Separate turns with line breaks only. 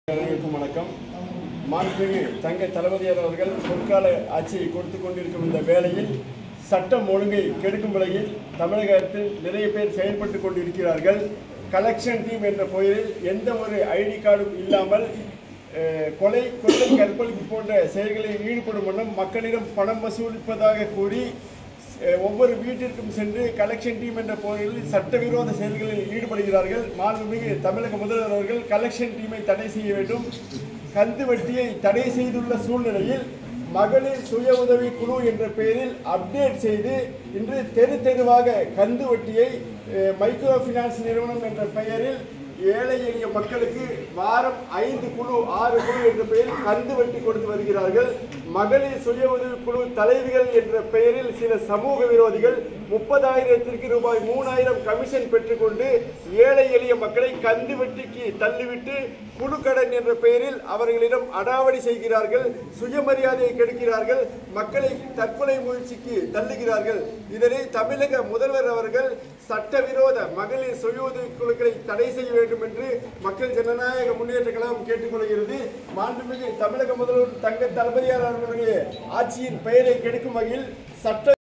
அனைவருக்கும் வணக்கம் மாண்புமிகு தங்க தளபதியார் அவர்கள் பொற்கால ஆட்சியை கொடுத்து கொண்டிருக்கும் இந்த வேளையில் சட்டம் ஒழுங்கை கெடுக்கும் வகையில் தமிழகத்தில் நிறைய பேர் செயல்பட்டு கொண்டிருக்கிறார்கள் கலெக்ஷன் டீம் என்ற பெயரில் எந்த ஒரு ஐடி கார்டும் இல்லாமல் அஹ், கொலை கொள்ளை கற்பழிப்பு போன்ற செயல்களில் ஈடுபடும் வண்ணம் மக்களிடம் பணம் வசூலிப்பதாக கூறி அஹ் ஒவ்வொரு வீட்டிற்கும் சென்று கலெக்ஷன் டீம் என்ற பெயரில் சட்டவிரோத செயல்களில் ஈடுபடுகிறார்கள் மாண்புமிகு தமிழக முதல்வர் அவர்கள் கலெக்ஷன் டீமை தடை செய்ய வேண்டும் கந்து வட்டியை தடை செய்துள்ள சூழ்நிலையில் மகளிர் சுய உதவி குழு என்ற பெயரில் அப்டேட் செய்து இன்று தெரு தெருவாக கந்து வட்டியை அஹ், மைக்ரோ ஃபினான்ஸ் நிறுவனம் என்ற பெயரில் ஏழை எளிய மக்களுக்கு வாரம் ஐந்து குழு ஆறு குழு என்ற பெயரில் கந்து வட்டி கொடுத்து வருகிறார்கள் மகளிர் சுய உதவி குழு தலைவிகள் என்ற பெயரில் சில சமூக விரோதிகள் முப்பதாயிரத்திற்கு ரூபாய் மூணாயிரம் கமிஷன் பெற்றுக்கொண்டு ஏழை எளிய மக்களை கந்து வட்டிக்கு தள்ளிவிட்டு குழு கடன் என்ற பெயரில் அவர்களிடம் அடாவடி செய்கிறார்கள் சுயமரியாதையை கெடுக்கிறார்கள் மக்களை தற்கொலை முயற்சிக்கு தள்ளுகிறார்கள் இதனை தமிழக முதல்வர் அவர்கள் சட்டவிரோத மகளிர் சுய உதவி குழுக்களை தடை செய்ய வேண்டும் என்று மக்கள் ஜனநாயக முன்னேற்ற கழகம் கேட்டுக்கொள்கிறது மாண்புமிகு தமிழக முதல்வர் தங்க தளபதியார் அவர்களுடைய ஆட்சியின் பெயரை கெடுக்கும் வகையில் சட்ட